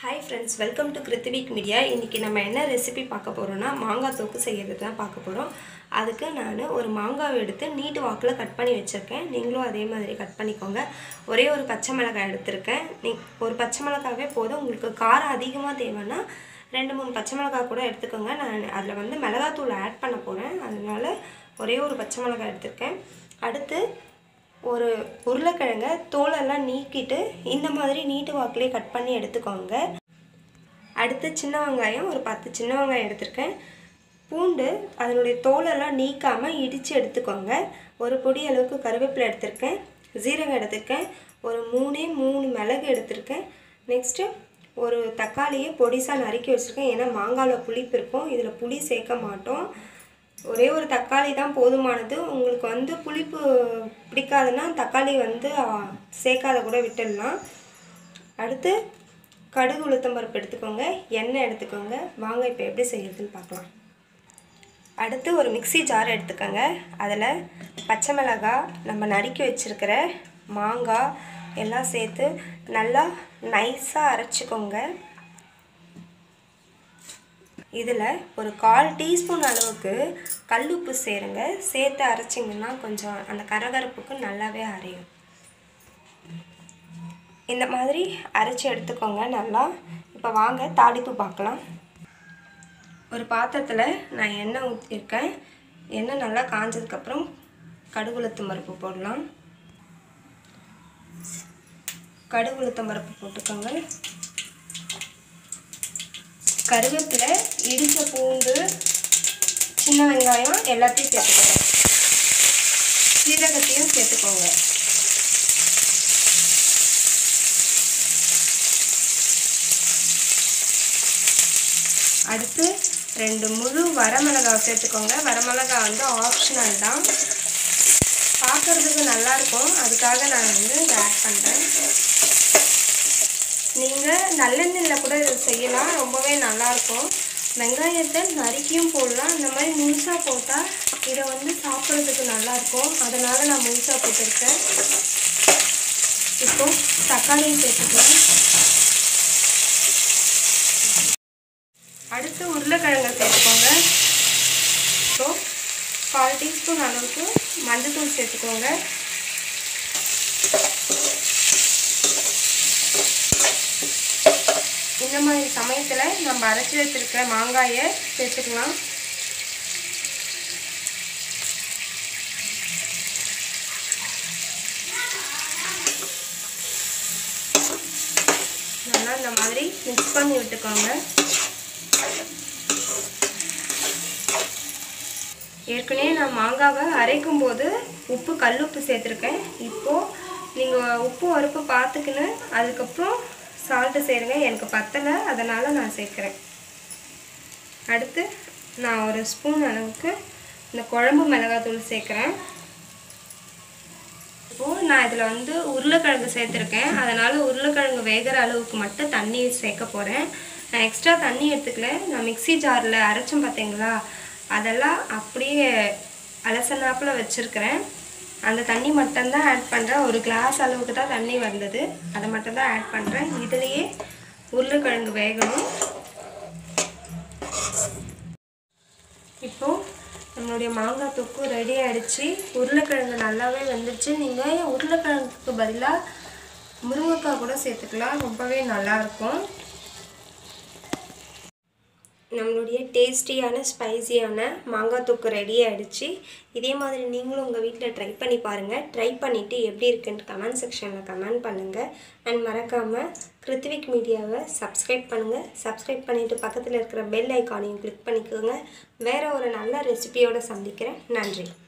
hi friends welcome to Krithvik media இன்றைக்கி நம்ம என்ன ரெசிபி பார்க்க போகிறோம்னா மாங்காய் தொக்கு செய்கிறது தான் பார்க்க போகிறோம் அதுக்கு நான் ஒரு மாங்காவை எடுத்து நீட்டு வாக்கில் கட் பண்ணி வச்சுருக்கேன் நீங்களும் அதே மாதிரி கட் பண்ணிக்கோங்க ஒரே ஒரு பச்சை மிளகாய் எடுத்திருக்கேன் நீ ஒரு பச்சை மிளகாவே போதும் உங்களுக்கு காரம் அதிகமாக தேவைன்னா ரெண்டு மூணு பச்சை மிளகாய் கூட எடுத்துக்கோங்க நான் அதில் வந்து மிளகாத்தூள் ஆட் பண்ண போகிறேன் அதனால ஒரே ஒரு பச்சை மிளகாய் எடுத்திருக்கேன் அடுத்து ஒரு உருளைக்கிழங்க தோலெல்லாம் நீக்கிட்டு இந்த மாதிரி நீட்டு வாக்கிலே கட் பண்ணி எடுத்துக்கோங்க அடுத்து சின்ன வெங்காயம் ஒரு பத்து சின்ன வெங்காயம் எடுத்திருக்கேன் பூண்டு அதனுடைய தோலெல்லாம் நீக்காமல் இடித்து எடுத்துக்கோங்க ஒரு பொடி அளவுக்கு கருவேப்பிலை எடுத்திருக்கேன் ஜீரகம் எடுத்திருக்கேன் ஒரு மூணே மூணு மிளகு எடுத்திருக்கேன் நெக்ஸ்ட்டு ஒரு தக்காளியை பொடிசாக நறுக்கி வச்சுருக்கேன் ஏன்னா மாங்காயில் புளிப்பு இருக்கும் இதில் புளி சேர்க்க மாட்டோம் ஒரே ஒரு தக்காளி தான் போதுமானது உங்களுக்கு வந்து புளிப்பு பிடிக்காதுன்னா தக்காளி வந்து ஆ, சேர்க்காத கூட விட்டுடலாம் அடுத்து கடுகு உளுத்தம்பருப்பு எடுத்துக்கோங்க எண்ணெய் எடுத்துக்கோங்க வாங்க இப்போ எப்படி செய்யறதுன்னு பார்க்கலாம் அடுத்து ஒரு மிக்ஸி ஜார் எடுத்துக்கோங்க அதில் பச்சை மிளகாய் நம்ம நறுக்கி வச்சுருக்கிற மாங்காய் எல்லாம் சேர்த்து நல்லா நைஸாக அரைச்சிக்கோங்க இதில் ஒரு கால் டீஸ்பூன் அளவுக்கு கல்லுப்பு சேருங்க சேர்த்து அரைச்சிங்கன்னா கொஞ்சம் அந்த கரகரப்புக்கு நல்லாவே அரையும் இந்த மாதிரி அரைச்சி எடுத்துக்கோங்க நல்லா இப்போ வாங்க தாளிப்பு பார்க்கலாம் ஒரு பாத்திரத்தில் நான் எண்ணெய் ஊற்றிருக்கேன் எண்ணெய் நல்லா காஞ்சதுக்கப்புறம் கடுகு உளுத்தம் பருப்பு போடலாம் கடுகு உளுத்தம் பருப்பு போட்டுக்கோங்க கருவேப்பிலை இடிச்ச பூண்டு சின்ன வெங்காயம் எல்லாத்தையும் சேர்த்துக்கோங்க சீரகத்தையும் சேர்த்துக்கோங்க அடுத்து ரெண்டு முழு வரமிளகாய் சேர்த்துக்கோங்க வரமிளகா வந்து ஆப்ஷனல் தான் பார்க்குறதுக்கு நல்லாயிருக்கும் அதுக்காக நான் வந்து இதை ஆட் பண்ணுறேன் நீங்கள் நல்லெண்ணெயில் கூட இதை செய்யலாம் ரொம்பவே நல்லாயிருக்கும் வெங்காயத்தை நறுக்கியும் போடலாம் இந்த மாதிரி முழுசாக போட்டால் இதை வந்து சாப்பிட்றதுக்கு நல்லாயிருக்கும் அதனால் நான் முழுசாக போட்டிருக்கேன் இப்போ தக்காளியும் சேர்த்துக்கலாம் அடுத்து உருளைக்கிழங்கை சேர்த்துக்கோங்க இப்போ கால் டீஸ்பூன் அளவுக்கு மஞ்சள்தூள் சேர்த்துக்கோங்க இந்த மாதிரி சமயத்தில் நம்ம அரைச்சி வச்சிருக்கிற மாங்காயை சேர்த்துக்கலாம் நல்லா இந்த மாதிரி மிக்ஸ் பண்ணி விட்டுக்கோங்க ஏற்கனவே நான் மாங்காவை அரைக்கும் போது உப்பு கல்லுப்பு சேர்த்துருக்கேன் இப்போது நீங்கள் உப்பு உரப்பு பார்த்துக்கின்னு அதுக்கப்புறம் சால்ட்டு சேருங்க எனக்கு பத்தலை அதனால் நான் சேர்க்குறேன் அடுத்து நான் ஒரு ஸ்பூன் அளவுக்கு இந்த குழம்பு மிளகாத்தூள் சேர்க்குறேன் இப்போது நான் இதில் வந்து உருளைக்கிழங்கு சேர்த்துருக்கேன் அதனால் உருளைக்கிழங்கு வேகிற அளவுக்கு மட்டும் தண்ணி சேர்க்க போகிறேன் நான் எக்ஸ்ட்ரா தண்ணி எடுத்துக்கல நான் மிக்ஸி ஜாரில் அரைச்சோம் பார்த்தீங்களா அதெல்லாம் அப்படியே அலசனாப்பில் வச்சுருக்கிறேன் அந்த தண்ணி மட்டும்தான் ஆட் பண்ணுறேன் ஒரு கிளாஸ் அளவுக்கு தான் தண்ணி வந்தது அதை மட்டும்தான் ஆட் பண்ணுறேன் இதுலேயே உருளைக்கிழங்கு வேகணும் இப்போது நம்மளுடைய மாங்காய் தொக்கு ரெடி ஆகிடுச்சு உருளைக்கிழங்கு நல்லாவே வெந்துருச்சு நீங்கள் உருளைக்கிழங்குக்கு பதிலாக முருங்கைக்காய் கூட சேர்த்துக்கலாம் ரொம்பவே நல்லாயிருக்கும் நம்மளுடைய டேஸ்டியான ஸ்பைசியான மாங்காய் தொக்கு ரெடி ஆகிடுச்சு இதே மாதிரி நீங்களும் உங்கள் வீட்டில் ட்ரை பண்ணி பாருங்கள் ட்ரை பண்ணிவிட்டு எப்படி இருக்குன்னு கமெண்ட் செக்ஷனில் கமெண்ட் பண்ணுங்கள் அண்ட் மறக்காமல் கிருத்விக் மீடியாவை சப்ஸ்கிரைப் பண்ணுங்கள் சப்ஸ்கிரைப் பண்ணிவிட்டு பக்கத்தில் இருக்கிற பெல் ஐக்கானையும் கிளிக் பண்ணிக்கோங்க வேறு ஒரு நல்ல ரெசிபியோடு சந்திக்கிறேன் நன்றி